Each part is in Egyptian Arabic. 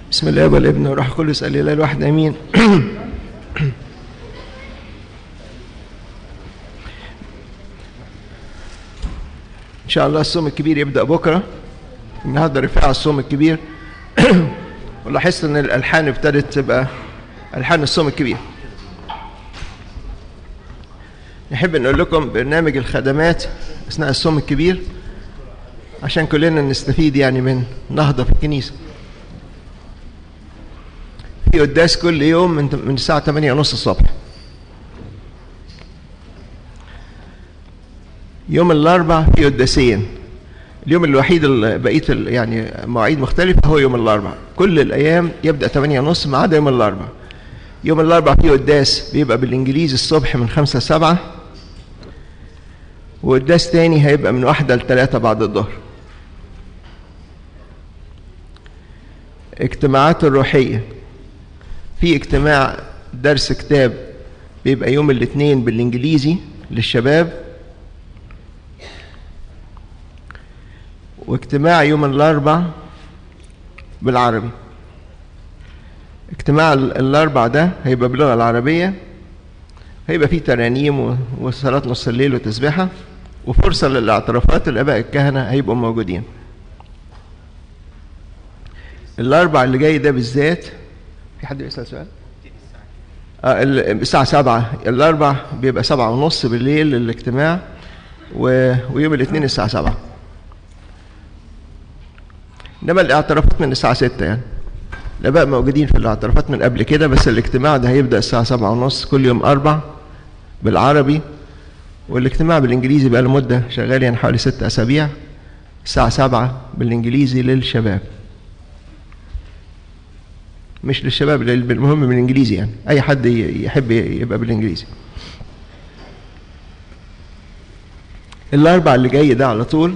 بسم الله والابن والروح القدس الاله الواحد امين ان شاء الله الصوم الكبير يبدا بكره النهارده رفاع الصوم الكبير ولاحظت ان الالحان ابتدت تبقى الحان الصوم الكبير نحب نقول لكم برنامج الخدمات اثناء الصوم الكبير عشان كلنا نستفيد يعني من نهضه في الكنيسه في قداس كل يوم من من الساعه 8 ونص الصبح يوم الاربع في قداسين اليوم الوحيد اللي بقيه يعني مواعيد مختلفه هو يوم الاربع كل الايام يبدا 8 ونص ما عدا يوم الاربع يوم الاربع فيه قداس بيبقى بالانجليزي الصبح من 5 ل 7 وقداس تاني هيبقى من واحدة لثلاثة بعد الظهر اجتماعات الروحية في اجتماع درس كتاب بيبقى يوم الاثنين بالانجليزي للشباب واجتماع يوم الاربع بالعربي اجتماع الاربع ده هيبقى باللغه العربيه هيبقى فيه ترانيم وصلاه نص الليل وتسبيحه وفرصه للاعترافات الاباء الكهنه هيبقوا موجودين الاربع اللي جاي ده بالذات في حد بيسال سؤال آه الساعة سبعة الأربع بيبقى سبعة ونص بالليل الاجتماع و... ويوم الاثنين الساعة سبعة إنما الاعترافات من الساعة ستة يعني الآباء موجودين في الاعترافات من قبل كده بس الاجتماع ده هيبدأ الساعة سبعة ونص كل يوم أربع بالعربي والاجتماع بالإنجليزي بقى له مدة شغال يعني حوالي ست أسابيع الساعة سبعة بالإنجليزي للشباب مش للشباب المهم بالإنجليزي يعني أي حد يحب يبقى بالإنجليزي الأربع اللي جاي ده على طول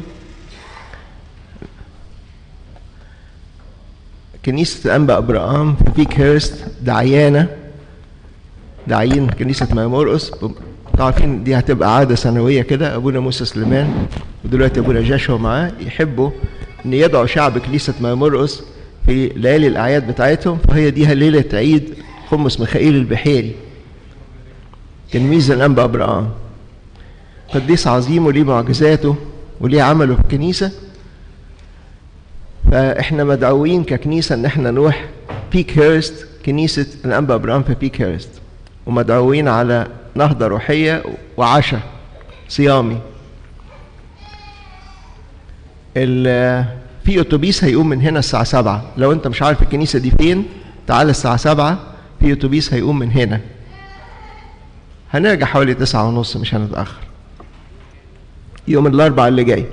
كنيسة أنبا أبراهام في بيك هيرست دعيانة داعيين كنيسة مايمورقس عارفين دي هتبقى عادة سنوية كده أبونا موسى سليمان ودلوقتي أبونا جاشوا معاه يحبوا إن يدعوا شعب كنيسة مايمورقس في ليالي الأعياد بتاعتهم فهي دي ليلة عيد خمس ميخائيل البحيري تلميذ الأنبا أبراهام قديس عظيم وليه معجزاته وليه عمله في الكنيسة فاحنا مدعوين ككنيسة ان احنا نروح بيك هيرست كنيسة الأنبا أبراهام في بيك هيرست ومدعوين على نهضة روحية وعشاء صيامي في اتوبيس هيقوم من هنا الساعة سبعة لو انت مش عارف الكنيسة دي فين تعال الساعة سبعة في اتوبيس هيقوم من هنا هنرجع حوالي تسعة ونص مش هنتأخر يوم الأربعاء اللي جاي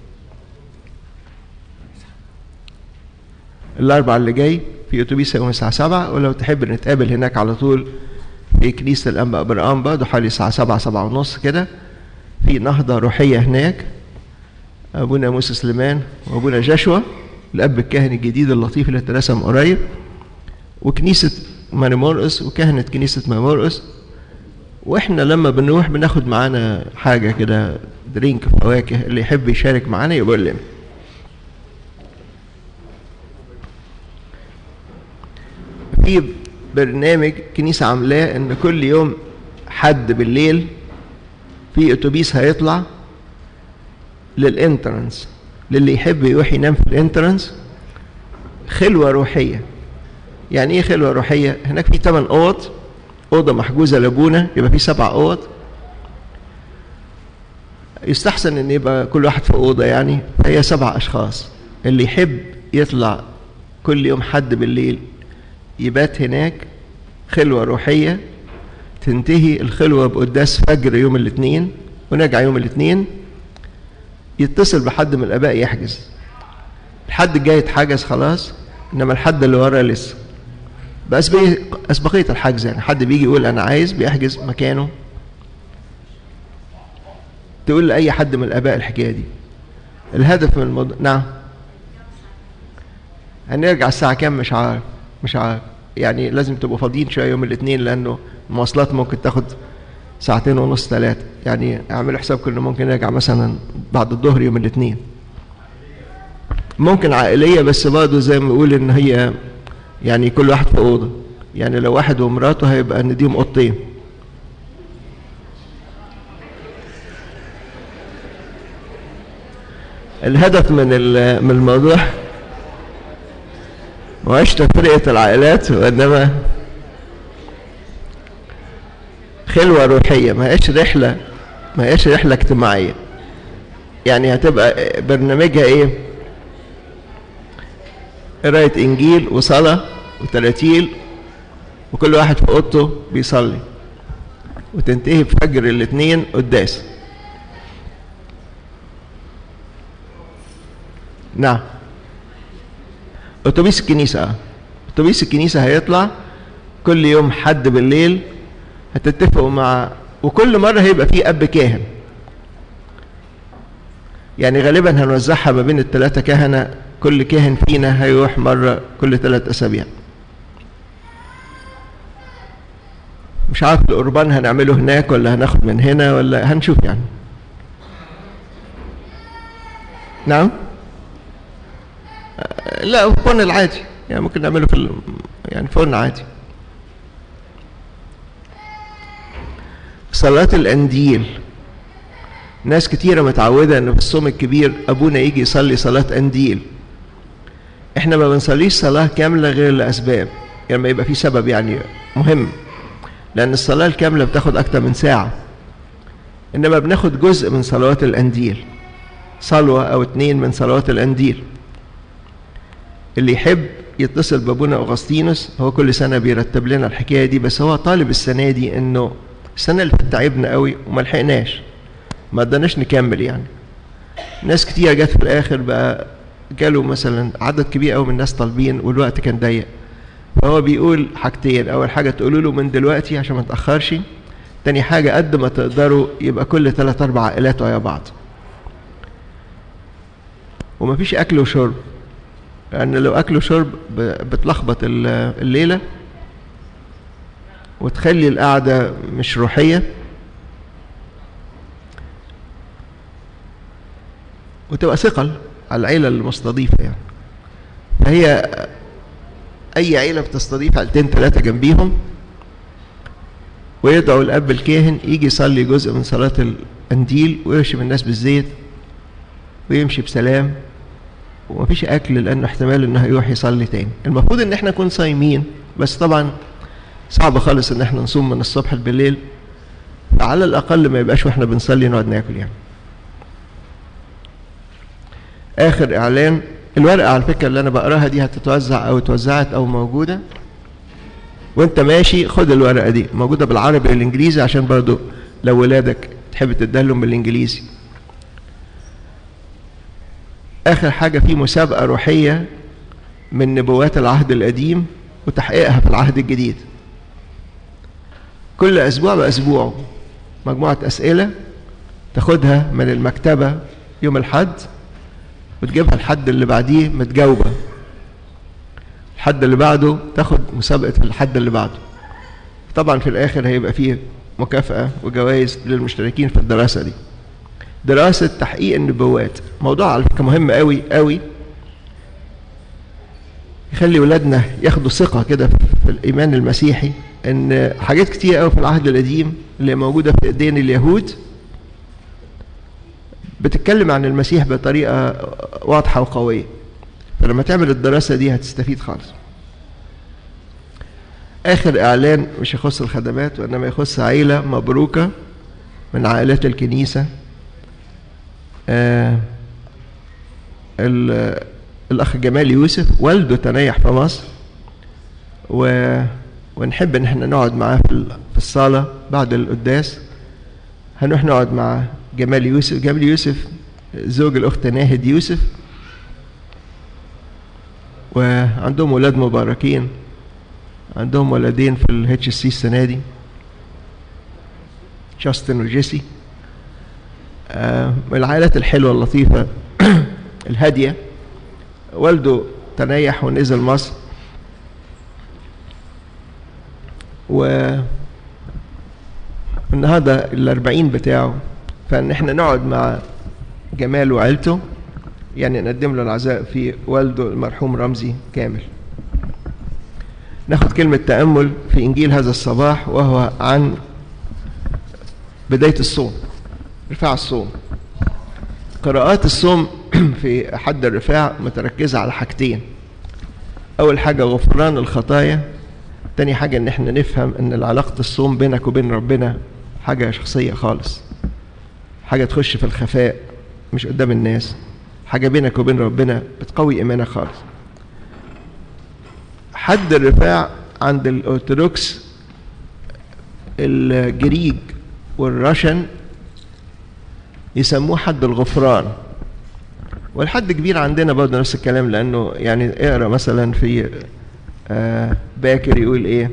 الأربعاء اللي جاي في اتوبيس هيقوم الساعة سبعة ولو تحب نتقابل هناك على طول في كنيسة الأنبا أبراهام برضه حوالي الساعة سبعة سبعة ونص كده في نهضة روحية هناك أبونا موسى سليمان وأبونا جاشوا الأب الكاهن الجديد اللطيف اللي اترسم قريب وكنيسة ماريمورقس وكهنة كنيسة ماريمورقس واحنا لما بنروح بناخد معانا حاجة كده درينك فواكه اللي يحب يشارك معانا يقول لنا في برنامج كنيسة عاملاه ان كل يوم حد بالليل في اتوبيس هيطلع للانترنس للي يحب يروح ينام في الانترنس خلوة روحية يعني ايه خلوة روحية هناك في ثمان اوض اوضة محجوزة لابونا يبقى في سبع اوض يستحسن ان يبقى كل واحد في اوضة يعني هي سبع اشخاص اللي يحب يطلع كل يوم حد بالليل يبات هناك خلوة روحية تنتهي الخلوة بقداس فجر يوم الاثنين ونرجع يوم الاثنين يتصل بحد من الآباء يحجز الحد الجاي اتحجز خلاص إنما الحد اللي ورا لسه بس أسبقية الحجز يعني حد بيجي يقول أنا عايز بيحجز مكانه تقول لأي حد من الآباء الحكاية دي الهدف من الموضوع نعم هنرجع الساعة كام مش عارف مش عارف يعني لازم تبقوا فاضيين شويه يوم الاثنين لانه المواصلات ممكن تاخد ساعتين ونص ثلاثه يعني اعملوا حسابكم انه ممكن نرجع مثلا بعد الظهر يوم الاثنين ممكن عائليه بس برضه زي ما بقول ان هي يعني كل واحد في اوضه يعني لو واحد ومراته هيبقى نديهم اوضتين الهدف من من الموضوع مش تفرقة العائلات وإنما خلوة روحية ما هيش رحلة ما هيش رحلة اجتماعية يعني هتبقى برنامجها ايه قراية انجيل وصلاة وتراتيل وكل واحد في اوضته بيصلي وتنتهي بفجر الاثنين قداس نعم اتوبيس الكنيسة اه اتوبيس الكنيسة هيطلع كل يوم حد بالليل هتتفقوا مع وكل مرة هيبقى فيه أب كاهن يعني غالبا هنوزعها ما بين الثلاثة كهنة كل كاهن فينا هيروح مرة كل ثلاث أسابيع مش عارف القربان هنعمله هناك ولا هناخد من هنا ولا هنشوف يعني نعم لا في الفرن العادي يعني ممكن نعمله في ال... يعني فرن عادي صلاة الأنديل ناس كتيرة متعودة ان في الصوم الكبير ابونا يجي يصلي صلاة أنديل احنا ما بنصليش صلاة كاملة غير لأسباب يعني ما يبقى في سبب يعني مهم لأن الصلاة الكاملة بتاخد أكتر من ساعة إنما بناخد جزء من صلوات الأنديل صلوة أو اتنين من صلوات الأنديل اللي يحب يتصل بابونا أغسطينوس هو كل سنة بيرتب لنا الحكاية دي بس هو طالب السنة دي إنه السنة اللي فاتت تعبنا قوي وما لحقناش ما قدرناش نكمل يعني ناس كتير جت في الآخر بقى جاله مثلا عدد كبير قوي من الناس طالبين والوقت كان ضيق فهو بيقول حاجتين أول حاجة تقولوا له من دلوقتي عشان ما تأخرش تاني حاجة قد ما تقدروا يبقى كل ثلاث أربع عائلات ويا بعض ومفيش أكل وشرب لأن لو أكل وشرب بتلخبط الليلة وتخلي القعدة مش روحية وتبقى ثقل على العيلة المستضيفة يعني فهي أي عيلة بتستضيف عيلتين ثلاثة جنبيهم ويدعو الأب الكاهن يجي يصلي جزء من صلاة الأنديل ويرشم الناس بالزيت ويمشي بسلام ومفيش أكل لأنه احتمال إنه هيروح يصلي تاني المفروض إن احنا نكون صايمين بس طبعا صعب خالص إن احنا نصوم من الصبح بالليل فعلى الأقل ما يبقاش واحنا بنصلي نقعد ناكل يعني آخر إعلان الورقة على فكرة اللي أنا بقراها دي هتتوزع أو اتوزعت أو موجودة وأنت ماشي خد الورقة دي موجودة بالعربي والإنجليزي عشان برضو لو ولادك تحب تدهلهم بالإنجليزي آخر حاجة في مسابقة روحية من نبوات العهد القديم وتحقيقها في العهد الجديد كل أسبوع بأسبوع مجموعة أسئلة تاخدها من المكتبة يوم الحد وتجيبها الحد اللي بعديه متجاوبة الحد اللي بعده تاخد مسابقة الحد اللي بعده طبعا في الآخر هيبقى فيه مكافأة وجوائز للمشتركين في الدراسة دي دراسة تحقيق النبوات موضوع على فكرة مهم قوي قوي يخلي ولادنا ياخدوا ثقة كده في الإيمان المسيحي إن حاجات كتير قوي في العهد القديم اللي موجودة في إيدين اليهود بتتكلم عن المسيح بطريقة واضحة وقوية فلما تعمل الدراسة دي هتستفيد خالص آخر إعلان مش يخص الخدمات وإنما يخص عيلة مبروكة من عائلات الكنيسة آه الأخ جمال يوسف والده تنيح في مصر و... ونحب إن احنا نقعد معاه في الصالة بعد القداس هنروح نقعد مع جمال يوسف جمال يوسف زوج الأخت ناهد يوسف وعندهم ولاد مباركين عندهم ولدين في الاتش سي السنة دي جاستن وجيسي آه من العائلات الحلوة اللطيفة الهادية والده تنيح ونزل مصر و النهارده الأربعين بتاعه فإن إحنا نقعد مع جمال وعيلته يعني نقدم له العزاء في والده المرحوم رمزي كامل ناخد كلمة تأمل في إنجيل هذا الصباح وهو عن بداية الصوم رفاع الصوم قراءات الصوم في حد الرفاع متركزة على حاجتين أول حاجة غفران الخطايا تاني حاجة إن إحنا نفهم إن علاقة الصوم بينك وبين ربنا حاجة شخصية خالص حاجة تخش في الخفاء مش قدام الناس حاجة بينك وبين ربنا بتقوي إيمانك خالص حد الرفاع عند الأرثوذكس الجريج والرشن يسموه حد الغفران والحد كبير عندنا برضه نفس الكلام لأنه يعني اقرا مثلا في آه باكر يقول ايه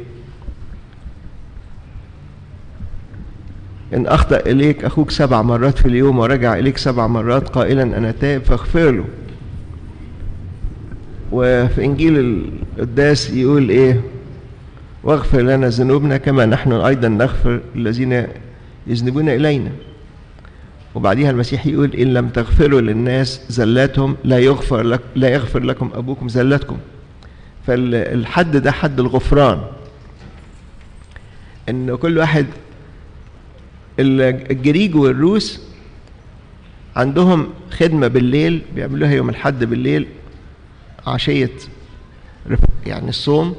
إن أخطأ إليك أخوك سبع مرات في اليوم ورجع إليك سبع مرات قائلا أنا تائب فاغفر له وفي إنجيل القداس يقول إيه واغفر لنا ذنوبنا كما نحن أيضا نغفر الذين يذنبون إلينا وبعديها المسيح يقول إن لم تغفروا للناس زلاتهم لا يغفر لك لا يغفر لكم أبوكم زلاتكم فالحد ده حد الغفران إن كل واحد الجريج والروس عندهم خدمة بالليل بيعملوها يوم الحد بالليل عشية يعني الصوم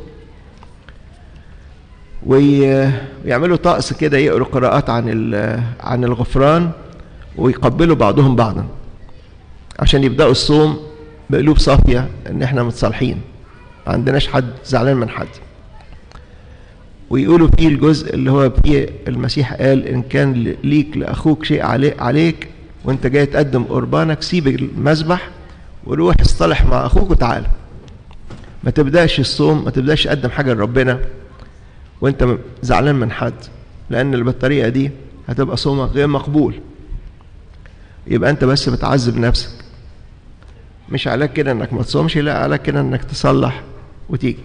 ويعملوا طقس كده يقروا قراءات عن عن الغفران ويقبلوا بعضهم بعضا عشان يبدأوا الصوم بقلوب صافية ان احنا متصالحين ما عندناش حد زعلان من حد ويقولوا فيه الجزء اللي هو فيه المسيح قال ان كان ليك لاخوك شيء عليك, عليك وانت جاي تقدم قربانك سيب المذبح وروح اصطلح مع اخوك وتعالى ما تبداش الصوم ما تبداش تقدم حاجه لربنا وانت زعلان من حد لان بالطريقه دي هتبقى صومك غير مقبول يبقى انت بس بتعذب نفسك مش عليك كده انك ما تصومش لا عليك كده انك تصلح وتيجي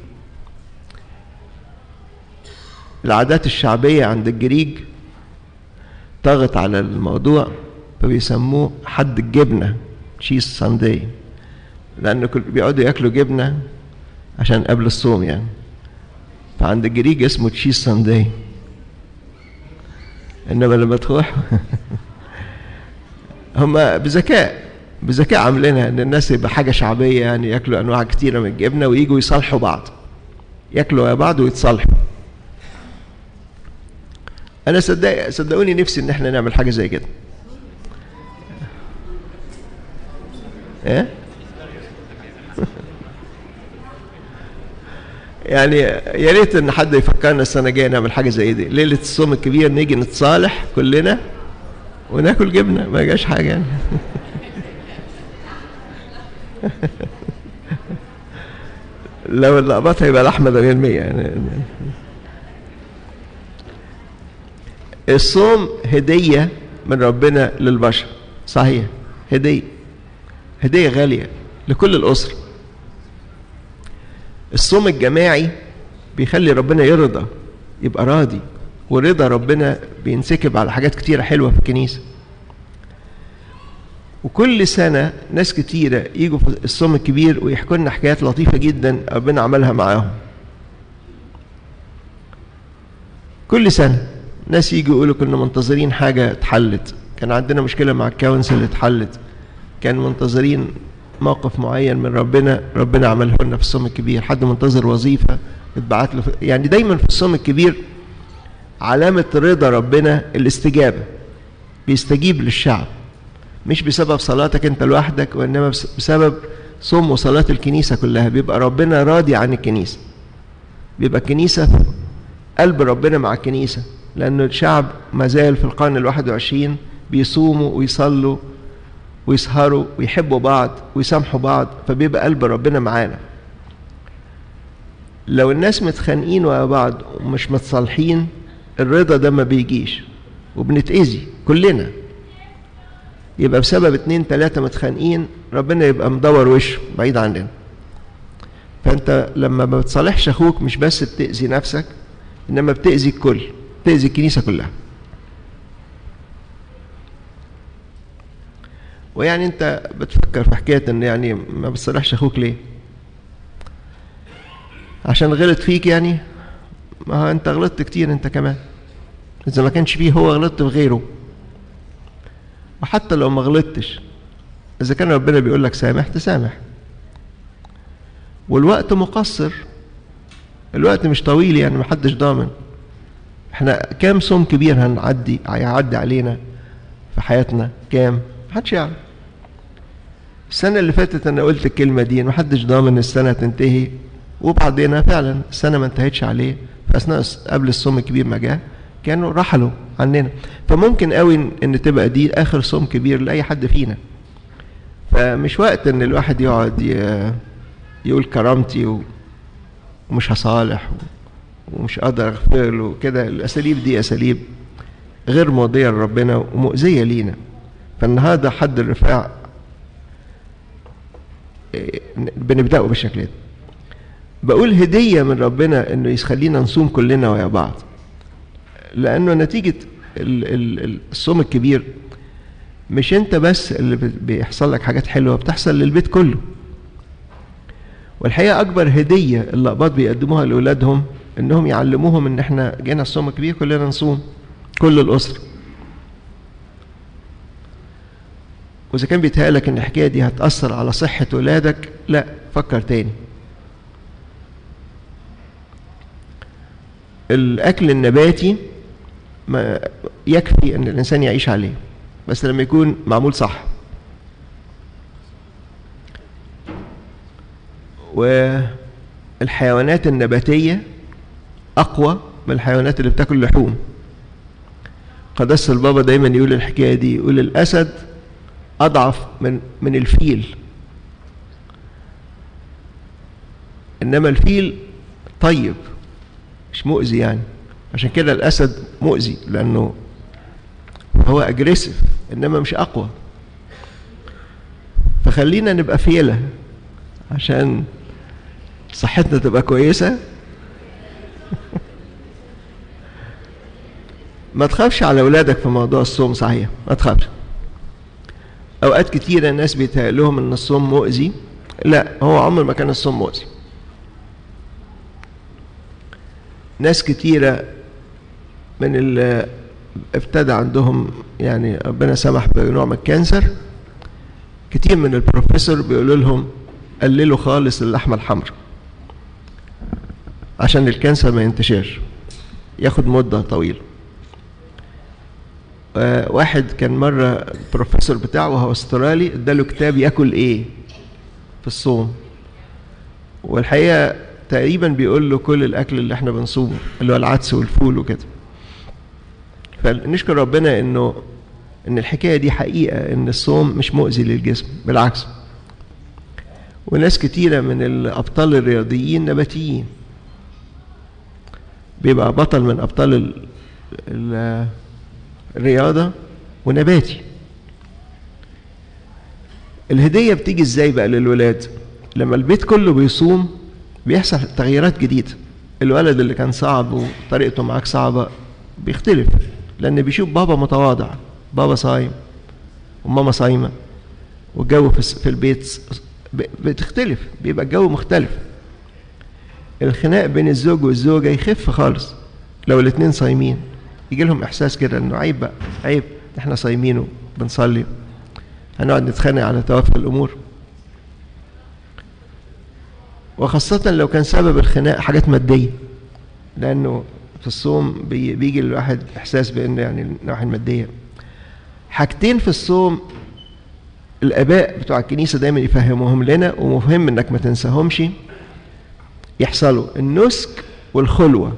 العادات الشعبية عند الجريج طغت على الموضوع فبيسموه حد الجبنة تشيز سانداي لأن كل بيقعدوا ياكلوا جبنة عشان قبل الصوم يعني فعند الجريج اسمه تشيز سانداي إنما لما تروح هم بذكاء بذكاء عاملينها ان الناس يبقى حاجه شعبيه يعني ياكلوا انواع كتيره من الجبنه ويجوا يصالحوا بعض ياكلوا يا بعض ويتصالحوا انا صدق صدقوني نفسي ان احنا نعمل حاجه زي كده ايه يعني يا ريت ان حد يفكرنا السنه الجايه نعمل حاجه زي دي ليله الصوم الكبير نيجي نتصالح كلنا وناكل جبنه ما جاش حاجه يعني لو اللقبات هيبقى لحمه ده 100 يعني الصوم هدية من ربنا للبشر صحيح هدية هدية غالية لكل الأسرة الصوم الجماعي بيخلي ربنا يرضى يبقى راضي ورضا ربنا بينسكب على حاجات كتيرة حلوة في الكنيسة وكل سنة ناس كتيرة يجوا في الصوم الكبير ويحكوا لنا حكايات لطيفة جدا ربنا عملها معاهم كل سنة ناس يجوا يقولوا كنا منتظرين حاجة اتحلت كان عندنا مشكلة مع الكونسل اتحلت كان منتظرين موقف معين من ربنا ربنا عمله لنا في الصوم الكبير حد منتظر وظيفة اتبعت له يعني دايما في الصوم الكبير علامة رضا ربنا الاستجابة بيستجيب للشعب مش بسبب صلاتك انت لوحدك وانما بسبب صوم وصلاة الكنيسة كلها بيبقى ربنا راضي عن الكنيسة بيبقى الكنيسة في قلب ربنا مع الكنيسة لأن الشعب ما زال في القرن الواحد وعشرين بيصوموا ويصلوا ويسهروا ويحبوا بعض ويسامحوا بعض فبيبقى قلب ربنا معانا لو الناس متخانقين مع بعض ومش متصالحين الرضا ده ما بيجيش وبنتأذي كلنا يبقى بسبب اتنين تلاتة متخانقين ربنا يبقى مدور وشه بعيد عننا فانت لما ما بتصالحش اخوك مش بس بتأذي نفسك انما بتأذي الكل بتأذي الكنيسة كلها ويعني انت بتفكر في حكاية ان يعني ما بتصالحش اخوك ليه عشان غلط فيك يعني ما هو انت غلطت كتير انت كمان اذا ما كانش فيه هو غلطت في غيره وحتى لو ما غلطتش اذا كان ربنا بيقول لك سامح تسامح والوقت مقصر الوقت مش طويل يعني محدش ضامن احنا كام صوم كبير هنعدي هيعدي علينا في حياتنا كام محدش يعرف السنة اللي فاتت أنا قلت الكلمة دي محدش ضامن السنة تنتهي وبعدين فعلا السنة ما انتهتش عليه في أثناء قبل الصوم الكبير ما جه كانوا رحلوا عننا فممكن قوي إن تبقى دي آخر صوم كبير لأي حد فينا فمش وقت إن الواحد يقعد يقول كرامتي ومش هصالح ومش قادر أغفر له كده الأساليب دي أساليب غير مرضية لربنا ومؤذية لينا فالنهارده حد الرفاع بنبدأه بالشكل ده بقول هدية من ربنا انه يخلينا نصوم كلنا ويا بعض لانه نتيجة الصوم الكبير مش انت بس اللي بيحصل لك حاجات حلوة بتحصل للبيت كله والحقيقة اكبر هدية اللقباط بيقدموها لاولادهم انهم يعلموهم ان احنا جينا الصوم الكبير كلنا نصوم كل الاسرة وإذا كان بيتهيألك إن الحكاية دي هتأثر على صحة ولادك لا فكر تاني الأكل النباتي ما يكفي إن الإنسان يعيش عليه بس لما يكون معمول صح والحيوانات النباتية أقوى من الحيوانات اللي بتاكل لحوم قدس البابا دايما يقول الحكاية دي يقول الأسد أضعف من من الفيل إنما الفيل طيب مش مؤذي يعني عشان كده الأسد مؤذي لأنه هو أجريسيف إنما مش أقوى فخلينا نبقى فيلة عشان صحتنا تبقى كويسة ما تخافش على أولادك في موضوع الصوم صحيح ما تخافش اوقات كتيرة الناس بيتهيأ لهم ان الصوم مؤذي لا هو عمر ما كان الصوم مؤذي ناس كتيرة من اللي ابتدى عندهم يعني ربنا سمح بنوع من الكانسر كتير من البروفيسور بيقولوا لهم قللوا خالص اللحمة الحمراء عشان الكانسر ما ينتشرش ياخد مدة طويلة آه واحد كان مرة البروفيسور بتاعه وهو استرالي اداله كتاب ياكل ايه في الصوم والحقيقة تقريبا بيقول له كل الاكل اللي احنا بنصومه اللي هو العدس والفول وكده فنشكر ربنا انه ان الحكاية دي حقيقة ان الصوم مش مؤذي للجسم بالعكس وناس كتيرة من الابطال الرياضيين نباتيين بيبقى بطل من ابطال ال ال الرياضة ونباتي الهدية بتيجي ازاي بقى للولاد لما البيت كله بيصوم بيحصل تغييرات جديدة الولد اللي كان صعب وطريقته معاك صعبة بيختلف لأن بيشوف بابا متواضع بابا صايم وماما صايمة والجو في البيت بتختلف بيبقى الجو مختلف الخناق بين الزوج والزوجة يخف خالص لو الاتنين صايمين يجي لهم احساس كده انه عيب بقى عيب احنا صايمين وبنصلي هنقعد نتخانق على توافق الامور وخاصة لو كان سبب الخناق حاجات مادية لأنه في الصوم بيجي الواحد إحساس بأنه يعني النواحي المادية حاجتين في الصوم الآباء بتوع الكنيسة دايما يفهموهم لنا ومهم إنك ما تنساهمش يحصلوا النسك والخلوة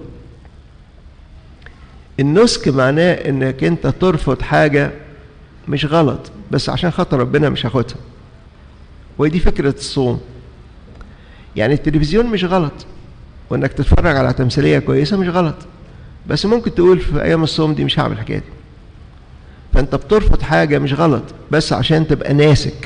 النسك معناه إنك أنت ترفض حاجة مش غلط بس عشان خاطر ربنا مش هاخدها ودي فكرة الصوم يعني التلفزيون مش غلط وانك تتفرج على تمثيليه كويسه مش غلط بس ممكن تقول في ايام الصوم دي مش هعمل الحكايه دي فانت بترفض حاجه مش غلط بس عشان تبقى ناسك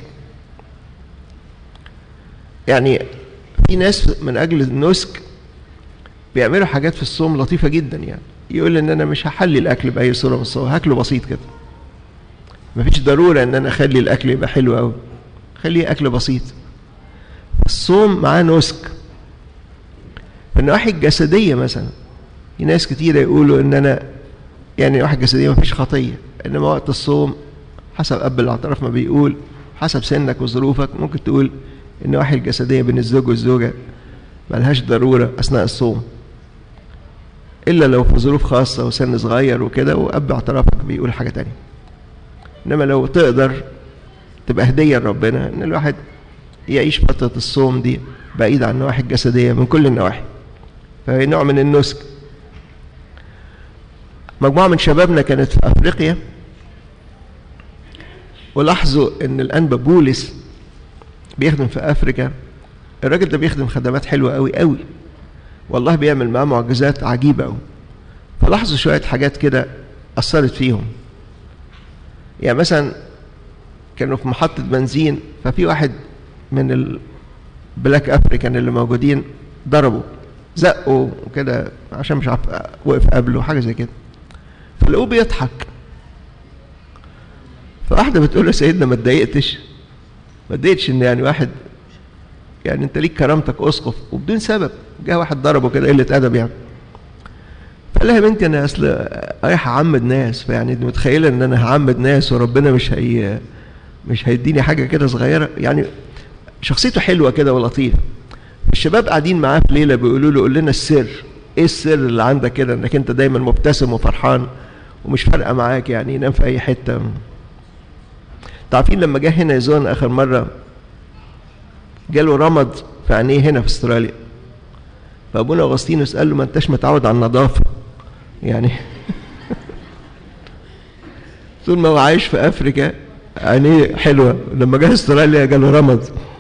يعني في ناس من اجل النسك بيعملوا حاجات في الصوم لطيفه جدا يعني يقول ان انا مش هحلي الاكل باي صوره من الصوم هاكله بسيط كده مفيش ضروره ان انا اخلي الاكل يبقى حلو قوي خليه اكل بسيط الصوم معاه نسك في النواحي الجسدية مثلا في ناس كتيرة يقولوا ان انا يعني النواحي الجسدية مفيش خطية انما وقت الصوم حسب اب الاعتراف ما بيقول حسب سنك وظروفك ممكن تقول النواحي الجسدية بين الزوج والزوجة ملهاش ضرورة أثناء الصوم إلا لو في ظروف خاصة وسن صغير وكده وأب اعترافك بيقول حاجة تانية إنما لو تقدر تبقى هدية لربنا إن الواحد يعيش فترة الصوم دي بعيد عن النواحي الجسدية من كل النواحي فهي نوع من النسك مجموعة من شبابنا كانت في أفريقيا ولاحظوا إن الأنبا بولس بيخدم في أفريقيا الراجل ده بيخدم خدمات حلوة قوي قوي والله بيعمل معاه معجزات عجيبة قوي فلاحظوا شوية حاجات كده أثرت فيهم يعني مثلا كانوا في محطة بنزين ففي واحد من البلاك أفريكان اللي موجودين ضربوا زقوا وكده عشان مش عارف وقف قبله حاجة زي كده فلقوه بيضحك فواحدة بتقول له سيدنا ما اتضايقتش ما اتضايقتش ان يعني واحد يعني انت ليك كرامتك اسقف وبدون سبب جه واحد ضربه كده قله ادب يعني فقال لها يا بنتي انا اصل رايح اعمد ناس فيعني انت متخيله ان انا هعمد ناس وربنا مش هي مش هيديني حاجه كده صغيره يعني شخصيته حلوه كده ولطيف الشباب قاعدين معاه في ليله بيقولوا له قول لنا السر ايه السر اللي عندك كده انك انت دايما مبتسم وفرحان ومش فارقه معاك يعني ينام في اي حته تعرفين لما جه هنا يزورنا اخر مره جاله رمض في عينيه هنا في استراليا فابونا اغسطينوس قال له ما انتش متعود على النظافه يعني طول ما هو عايش في افريكا عينيه حلوه لما جه استراليا جاله رمض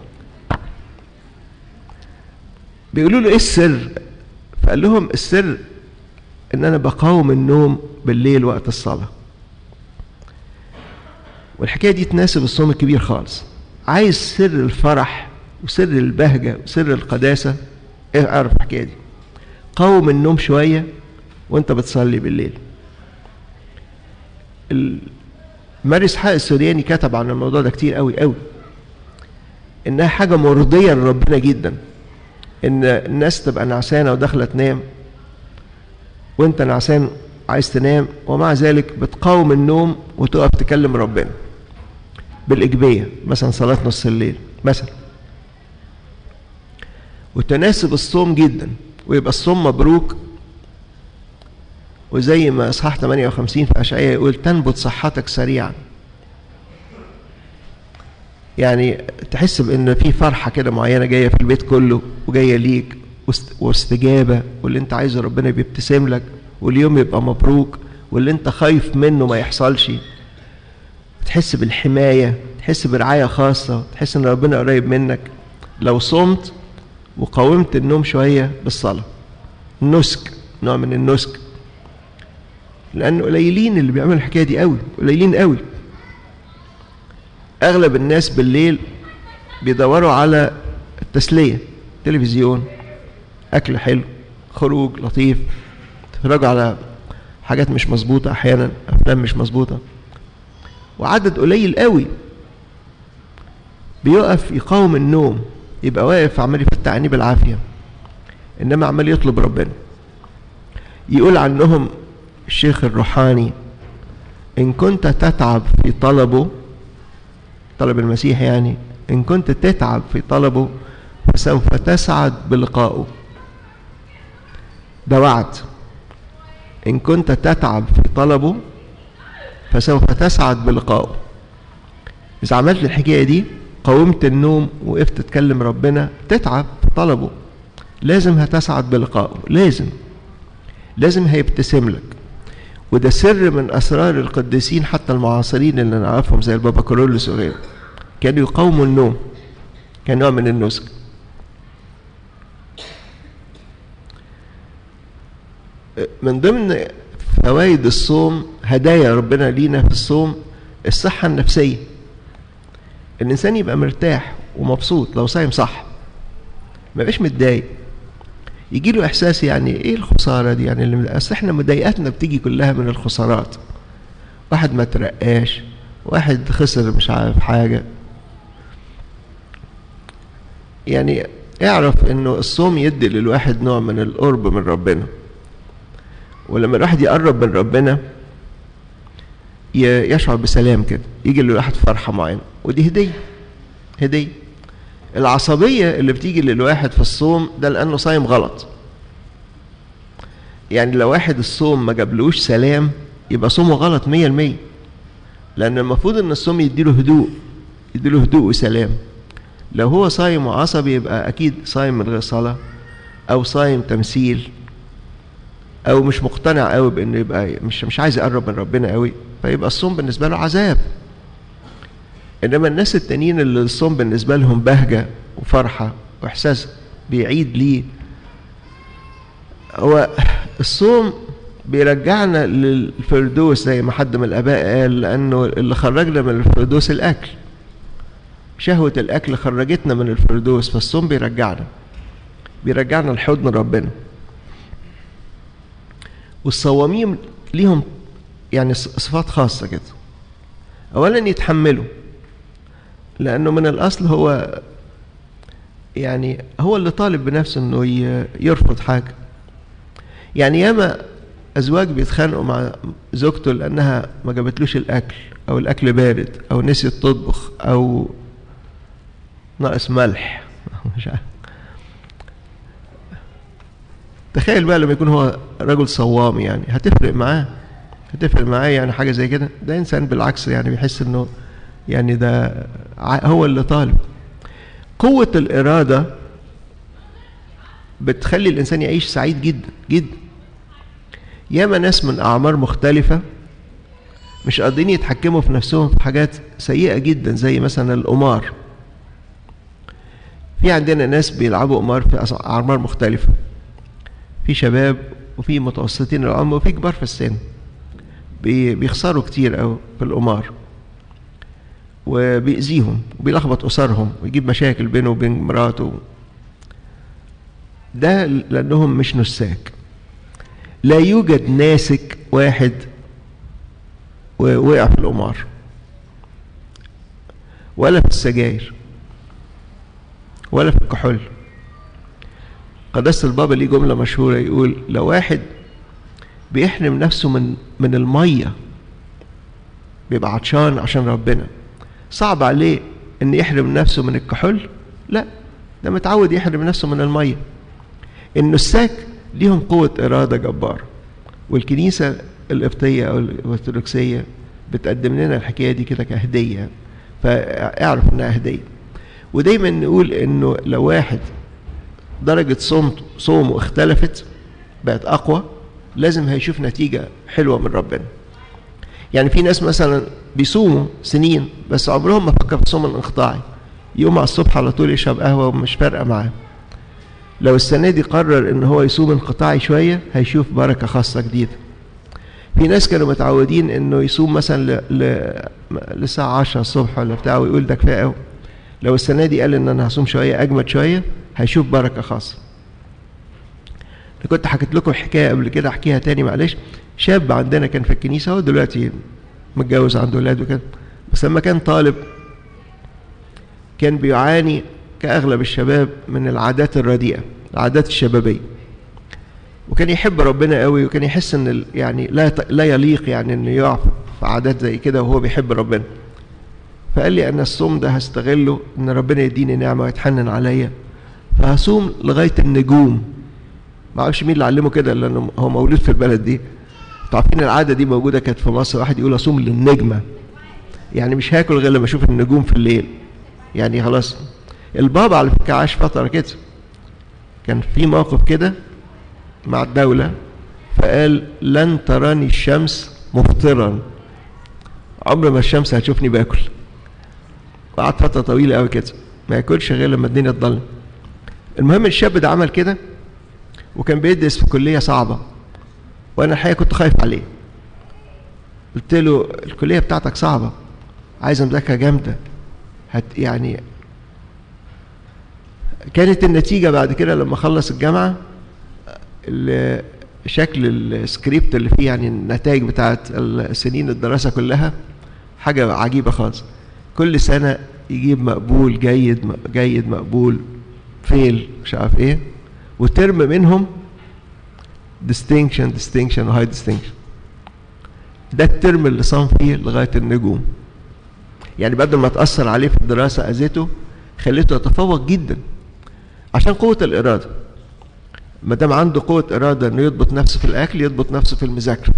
بيقولوا له ايه السر فقال لهم السر ان انا بقاوم النوم بالليل وقت الصلاه والحكايه دي تناسب الصوم الكبير خالص عايز سر الفرح وسر البهجه وسر القداسه اعرف الحكايه دي قاوم النوم شويه وانت بتصلي بالليل ماري اسحاق السورياني كتب عن الموضوع ده كتير قوي قوي انها حاجه مرضيه لربنا جدا ان الناس تبقى نعسانه وداخله تنام وانت نعسان عايز تنام ومع ذلك بتقاوم النوم وتقف تكلم ربنا بالإجبية مثلا صلاة نص الليل مثلا وتناسب الصوم جدا ويبقى الصوم مبروك وزي ما اصحاح 58 في اشعياء يقول تنبت صحتك سريعا يعني تحس بان في فرحه كده معينه جايه في البيت كله وجايه ليك واستجابه واللي انت عايزه ربنا بيبتسم لك واليوم يبقى مبروك واللي انت خايف منه ما يحصلش تحس بالحمايه تحس برعايه خاصه تحس ان ربنا قريب منك لو صمت وقاومت النوم شويه بالصلاه النسك نوع من النسك لان قليلين اللي بيعملوا الحكايه دي قوي قليلين قوي اغلب الناس بالليل بيدوروا على التسليه تلفزيون اكل حلو خروج لطيف تتفرجوا على حاجات مش مظبوطه احيانا افلام مش مظبوطه وعدد قليل قوي بيقف يقاوم النوم يبقى واقف عمال يفتح عينيه بالعافيه انما عمال يطلب ربنا يقول عنهم الشيخ الروحاني ان كنت تتعب في طلبه طلب المسيح يعني ان كنت تتعب في طلبه فسوف تسعد بلقائه ده وعد ان كنت تتعب في طلبه فسوف تسعد بلقائه اذا عملت الحكايه دي قاومت النوم وقفت تكلم ربنا تتعب في طلبه لازم هتسعد بلقائه لازم لازم هيبتسم لك وده سر من اسرار القديسين حتى المعاصرين اللي نعرفهم زي البابا كارولوس وغيره كانوا يقاوموا النوم كان نوع من النسك من ضمن فوائد الصوم هدايا ربنا لينا في الصوم الصحة النفسية الإنسان يبقى مرتاح ومبسوط لو صايم صح ما يبقاش متضايق يجي له إحساس يعني إيه الخسارة دي يعني اللي أصل إحنا مضايقاتنا بتيجي كلها من الخسارات واحد ما ترقاش واحد خسر مش عارف حاجة يعني اعرف انه الصوم يدي للواحد نوع من القرب من ربنا ولما الواحد يقرب من ربنا يشعر بسلام كده يجي للواحد فرحة معينة ودي هدية هدية العصبية اللي بتيجي للواحد في الصوم ده لأنه صايم غلط يعني لو واحد الصوم ما جابلوش سلام يبقى صومه غلط مية المية لأن المفروض إن الصوم يديله هدوء يديله هدوء وسلام لو هو صايم وعصبي يبقى أكيد صايم من غير صلاة أو صايم تمثيل أو مش مقتنع قوي بإنه يبقى مش مش عايز يقرب من ربنا قوي فيبقى الصوم بالنسبة له عذاب إنما الناس التانيين اللي الصوم بالنسبة لهم بهجة وفرحة وإحساس بيعيد ليه هو الصوم بيرجعنا للفردوس زي ما حد من الآباء قال لأنه اللي خرجنا من الفردوس الأكل شهوة الأكل خرجتنا من الفردوس فالصوم بيرجعنا بيرجعنا لحضن ربنا والصوامين ليهم يعني صفات خاصة كده أولا يتحملوا لأنه من الأصل هو يعني هو اللي طالب بنفسه إنه يرفض حاجة يعني ياما أزواج بيتخانقوا مع زوجته لأنها ما جابتلوش الأكل أو الأكل بارد أو نسيت تطبخ أو ناقص ملح مش عارف تخيل بقى لما يكون هو رجل صوام يعني هتفرق معاه هتفرق معاه يعني حاجة زي كده ده إنسان بالعكس يعني بيحس إنه يعني ده هو اللي طالب قوة الإرادة بتخلي الإنسان يعيش سعيد جدا جدا ياما ناس من أعمار مختلفة مش قادرين يتحكموا في نفسهم في حاجات سيئة جدا زي مثلا القمار في عندنا ناس بيلعبوا قمار في أعمار مختلفة في شباب وفي متوسطين العمر وفي كبار في السن بيخسروا كتير أوي في القمار وبيأذيهم وبيلخبط أسرهم ويجيب مشاكل بينه وبين مراته ده لأنهم مش نساك لا يوجد ناسك واحد ووقع في القمار ولا في السجاير ولا في الكحول قداسة البابا ليه جملة مشهورة يقول لو واحد بيحرم نفسه من من المية بيبقى عطشان عشان ربنا صعب عليه ان يحرم نفسه من الكحول لا ده متعود يحرم نفسه من المية النساك ليهم قوة إرادة جبارة والكنيسة القبطية أو الأرثوذكسية بتقدم لنا الحكاية دي كده كهدية فاعرف إنها هدية ودايما نقول إنه لو واحد درجة صومته صومه اختلفت بقت أقوى لازم هيشوف نتيجة حلوة من ربنا يعني في ناس مثلا بيصوموا سنين بس عمرهم ما فكروا في الصوم الانقطاعي يقوم على الصبح على طول يشرب قهوة ومش فارقة معاه لو السنة دي قرر ان هو يصوم انقطاعي شوية هيشوف بركة خاصة جديدة في ناس كانوا متعودين انه يصوم مثلا ل... ل... للساعة 10 الصبح ولا بتاع ويقول ده كفاية قوي لو السنة دي قال ان انا هصوم شوية اجمد شوية هيشوف بركة خاصة انا كنت حكيت لكم الحكاية قبل كده احكيها تاني معلش شاب عندنا كان في الكنيسة هو دلوقتي متجوز عنده ولاد وكده بس لما كان طالب كان بيعاني كأغلب الشباب من العادات الرديئة العادات الشبابية وكان يحب ربنا قوي وكان يحس ان يعني لا لا يليق يعني انه يقع في عادات زي كده وهو بيحب ربنا فقال لي انا الصوم ده هستغله ان ربنا يديني نعمه ويتحنن عليا فهصوم لغايه النجوم ما اعرفش مين اللي علمه كده لانه هو مولود في البلد دي انتوا عارفين العاده دي موجوده كانت في مصر واحد يقول اصوم للنجمه يعني مش هاكل غير لما اشوف النجوم في الليل يعني خلاص البابا على فكره عاش فتره كده كان في موقف كده مع الدولة فقال لن تراني الشمس مفطرا عمر ما الشمس هتشوفني باكل وقعد فترة طويلة قوي كده ما ياكلش غير لما الدنيا تضلم المهم الشاب ده عمل كده وكان بيدرس في كلية صعبة وانا الحقيقة كنت خايف عليه قلت له الكلية بتاعتك صعبة عايزة مذاكرة جامدة هت يعني كانت النتيجة بعد كده لما خلص الجامعة شكل السكريبت اللي فيه يعني النتائج بتاعت سنين الدراسة كلها حاجة عجيبة خالص كل سنة يجيب مقبول جيد جيد مقبول فيل مش عارف ايه وترم منهم distinction distinction وهاي distinction ده الترم اللي صام فيه لغاية النجوم يعني بدل ما تأثر عليه في الدراسة أذته خليته يتفوق جدا عشان قوة الإرادة ما دام عنده قوة إرادة إنه يضبط نفسه في الأكل يضبط نفسه في المذاكرة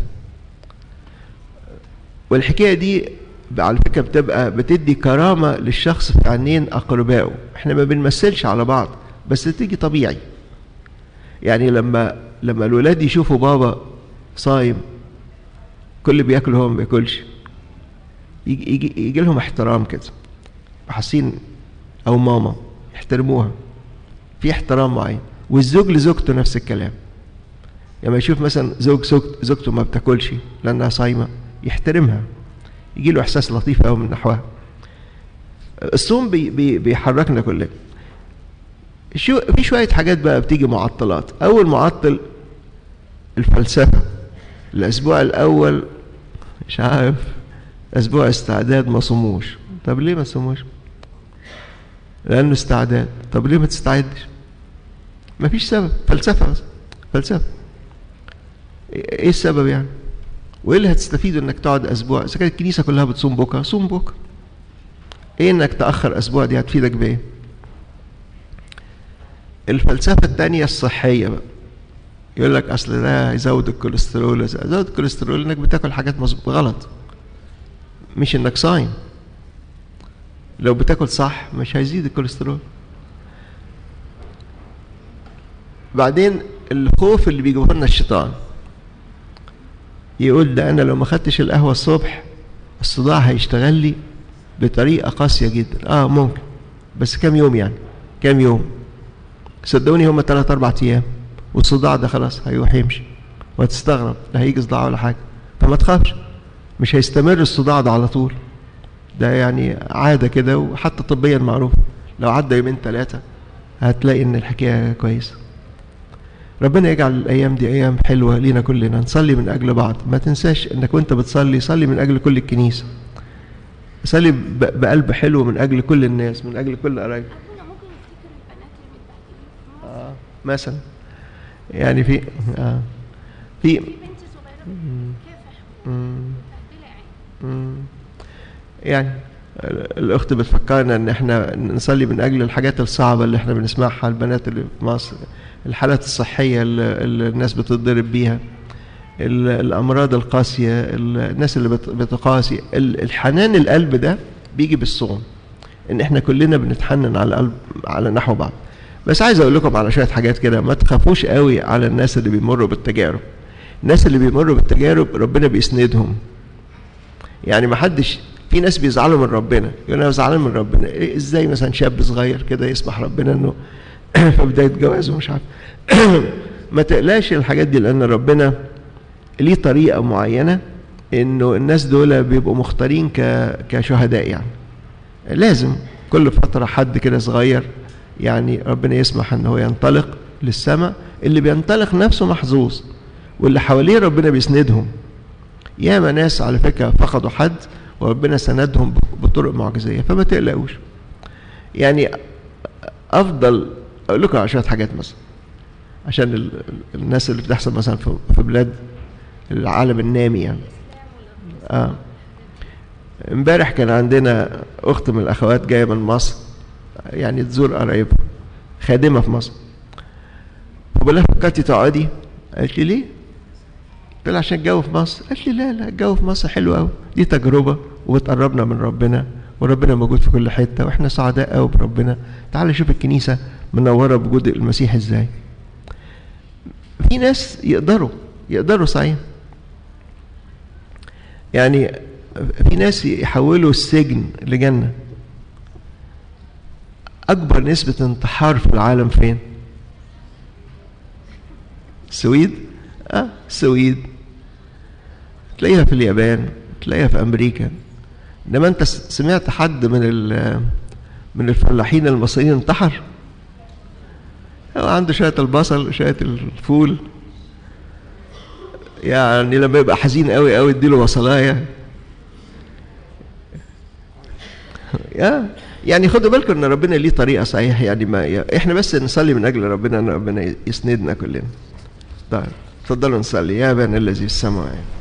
والحكاية دي على فكرة بتبقى بتدي كرامة للشخص في عينين أقربائه احنا ما بنمثلش على بعض بس تيجي طبيعي يعني لما لما الولاد يشوفوا بابا صايم كل بياكل هو ما بياكلش يجي, يجي, يجي لهم احترام كده حاسين او ماما يحترموها في احترام معين والزوج لزوجته نفس الكلام لما يعني يشوف مثلا زوج زوجته ما بتاكلش لانها صايمه يحترمها يجي له احساس لطيف قوي من نحوها الصوم بي بي بيحركنا كلنا شو في شويه حاجات بقى بتيجي معطلات اول معطل الفلسفه الاسبوع الاول مش عارف اسبوع استعداد ما صوموش طب ليه ما صوموش لانه استعداد طب ليه ما تستعدش مفيش سبب فلسفه بس فلسفه ايه السبب يعني وايه اللي هتستفيده انك تقعد اسبوع اذا كانت الكنيسه كلها بتصوم بكره صوم بكره ايه انك تاخر اسبوع دي هتفيدك بايه الفلسفه الثانيه الصحيه بقى يقول لك اصل ده يزود الكوليسترول يزود الكوليسترول انك بتاكل حاجات مظبوط غلط مش انك صايم لو بتاكل صح مش هيزيد الكوليسترول بعدين الخوف اللي بيجيبه لنا الشيطان يقول ده انا لو ما خدتش القهوه الصبح الصداع هيشتغل لي بطريقه قاسيه جدا اه ممكن بس كام يوم يعني كام يوم صدقوني هم 3 4 ايام والصداع ده خلاص هيروح يمشي وهتستغرب لا هيجي صداع ولا حاجه فما تخافش مش هيستمر الصداع ده على طول ده يعني عاده كده وحتى طبيا معروف لو عدى يومين ثلاثه هتلاقي ان الحكايه كويسه ربنا يجعل الايام دي ايام حلوه لينا كلنا نصلي من اجل بعض ما تنساش انك وانت بتصلي صلي من اجل كل الكنيسه صلي بقلب حلو من اجل كل الناس من اجل كل قرايبك آه مثلا يعني في آه في يعني الاخت بتفكرنا ان احنا نصلي من اجل الحاجات الصعبه اللي احنا بنسمعها البنات اللي في مصر الحالات الصحيه اللي, اللي الناس بتتضرب بيها الامراض القاسيه الناس اللي بتقاسي الحنان القلب ده بيجي بالصوم ان احنا كلنا بنتحنن على القلب على نحو بعض بس عايز اقول لكم على شويه حاجات كده ما تخافوش قوي على الناس اللي بيمروا بالتجارب الناس اللي بيمروا بالتجارب ربنا بيسندهم يعني ما حدش في ناس بيزعلوا من ربنا يقول انا زعلان من ربنا إيه ازاي مثلا شاب صغير كده يسمح ربنا انه في بدايه جوازه مش عارف ما تقلاش الحاجات دي لان ربنا ليه طريقه معينه انه الناس دول بيبقوا مختارين ك... كشهداء يعني لازم كل فتره حد كده صغير يعني ربنا يسمح ان هو ينطلق للسماء اللي بينطلق نفسه محظوظ واللي حواليه ربنا بيسندهم ياما ناس على فكره فقدوا حد وربنا سندهم بطرق معجزيه فما تقلقوش يعني افضل اقول لكم على شويه حاجات مثلا عشان ال... الناس اللي بتحصل مثلا في بلاد العالم النامي يعني اه امبارح كان عندنا اخت من الاخوات جايه من مصر يعني تزور قرايبها خادمه في مصر فبقول لها فكرتي تقعدي قالت لي ليه قلت لها عشان الجو في مصر قالت لي لا لا الجو في مصر حلو قوي دي تجربه وبتقربنا من ربنا وربنا موجود في كل حته واحنا سعداء قوي بربنا تعال شوف الكنيسه منوره بوجود المسيح ازاي في ناس يقدروا يقدروا صحيح يعني في ناس يحولوا السجن لجنة أكبر نسبة انتحار في العالم فين؟ السويد؟ أه السويد تلاقيها في اليابان تلاقيها في أمريكا إنما أنت سمعت حد من من الفلاحين المصريين انتحر؟ هو عنده شوية البصل وشوية الفول يعني لما يبقى حزين قوي قوي اديله بصلايه يا يعني خدوا بالكم ان ربنا ليه طريقه صحيح يعني ما احنا بس نصلي من اجل ربنا ان ربنا يسندنا كلنا طيب اتفضلوا نصلي يا ابانا الذي في السماء